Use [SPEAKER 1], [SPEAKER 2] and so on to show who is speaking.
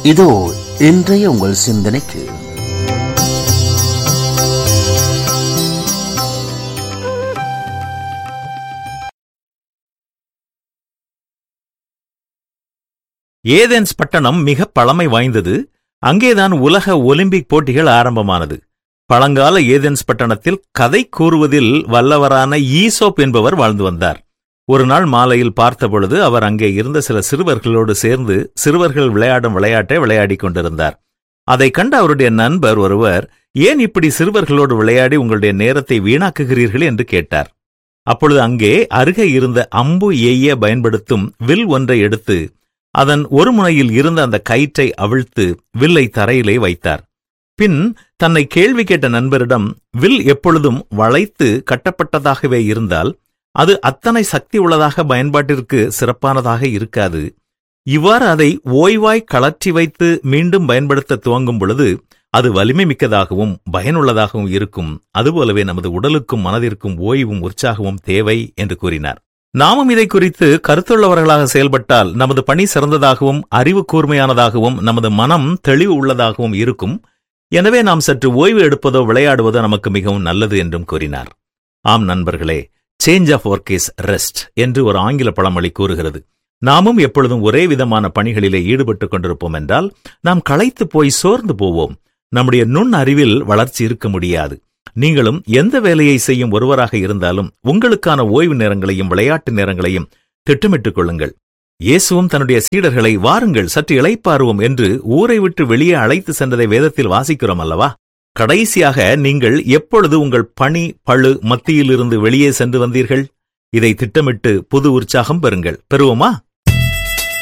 [SPEAKER 1] இதோ இன்றைய உங்கள் சிந்தனைக்கு
[SPEAKER 2] ஏதென்ஸ் பட்டணம் மிக பழமை வாய்ந்தது அங்கேதான் உலக ஒலிம்பிக் போட்டிகள் ஆரம்பமானது பழங்கால ஏதென்ஸ் பட்டணத்தில் கதை கூறுவதில் வல்லவரான ஈசோப் என்பவர் வாழ்ந்து வந்தார் ஒரு நாள் மாலையில் பார்த்தபொழுது அவர் அங்கே இருந்த சில சிறுவர்களோடு சேர்ந்து சிறுவர்கள் விளையாடும் விளையாட்டை விளையாடிக் கொண்டிருந்தார் அதைக் கண்ட அவருடைய நண்பர் ஒருவர் ஏன் இப்படி சிறுவர்களோடு விளையாடி உங்களுடைய நேரத்தை வீணாக்குகிறீர்கள் என்று கேட்டார் அப்பொழுது அங்கே அருகே இருந்த அம்பு எய்ய பயன்படுத்தும் வில் ஒன்றை எடுத்து அதன் ஒரு முனையில் இருந்த அந்த கயிற்றை அவிழ்த்து வில்லை தரையிலே வைத்தார் பின் தன்னை கேள்வி கேட்ட நண்பரிடம் வில் எப்பொழுதும் வளைத்து கட்டப்பட்டதாகவே இருந்தால் அது அத்தனை சக்தி உள்ளதாக பயன்பாட்டிற்கு சிறப்பானதாக இருக்காது இவ்வாறு அதை ஓய்வாய் கலற்றி வைத்து மீண்டும் பயன்படுத்த துவங்கும் பொழுது அது வலிமை மிக்கதாகவும் பயனுள்ளதாகவும் இருக்கும் அதுபோலவே நமது உடலுக்கும் மனதிற்கும் ஓய்வும் உற்சாகமும் தேவை என்று கூறினார் நாமும் இதை குறித்து கருத்துள்ளவர்களாக செயல்பட்டால் நமது பணி சிறந்ததாகவும் அறிவு கூர்மையானதாகவும் நமது மனம் தெளிவு உள்ளதாகவும் இருக்கும் எனவே நாம் சற்று ஓய்வு எடுப்பதோ விளையாடுவதோ நமக்கு மிகவும் நல்லது என்றும் கூறினார் ஆம் நண்பர்களே change of work is rest என்று ஒரு ஆங்கில பழமொழி கூறுகிறது நாமும் எப்பொழுதும் ஒரே விதமான பணிகளிலே ஈடுபட்டுக் கொண்டிருப்போம் என்றால் நாம் களைத்து போய் சோர்ந்து போவோம் நம்முடைய நுண் அறிவில் வளர்ச்சி இருக்க முடியாது நீங்களும் எந்த வேலையை செய்யும் ஒருவராக இருந்தாலும் உங்களுக்கான ஓய்வு நேரங்களையும் விளையாட்டு நேரங்களையும் திட்டமிட்டுக் கொள்ளுங்கள் இயேசுவும் தன்னுடைய சீடர்களை வாருங்கள் சற்று இளைப்பாருவோம் என்று ஊரை விட்டு வெளியே அழைத்து சென்றதை வேதத்தில் வாசிக்கிறோம் அல்லவா கடைசியாக நீங்கள் எப்பொழுது உங்கள் பணி பழு மத்தியிலிருந்து வெளியே சென்று வந்தீர்கள் இதை திட்டமிட்டு புது உற்சாகம் பெறுங்கள் பெறுவோமா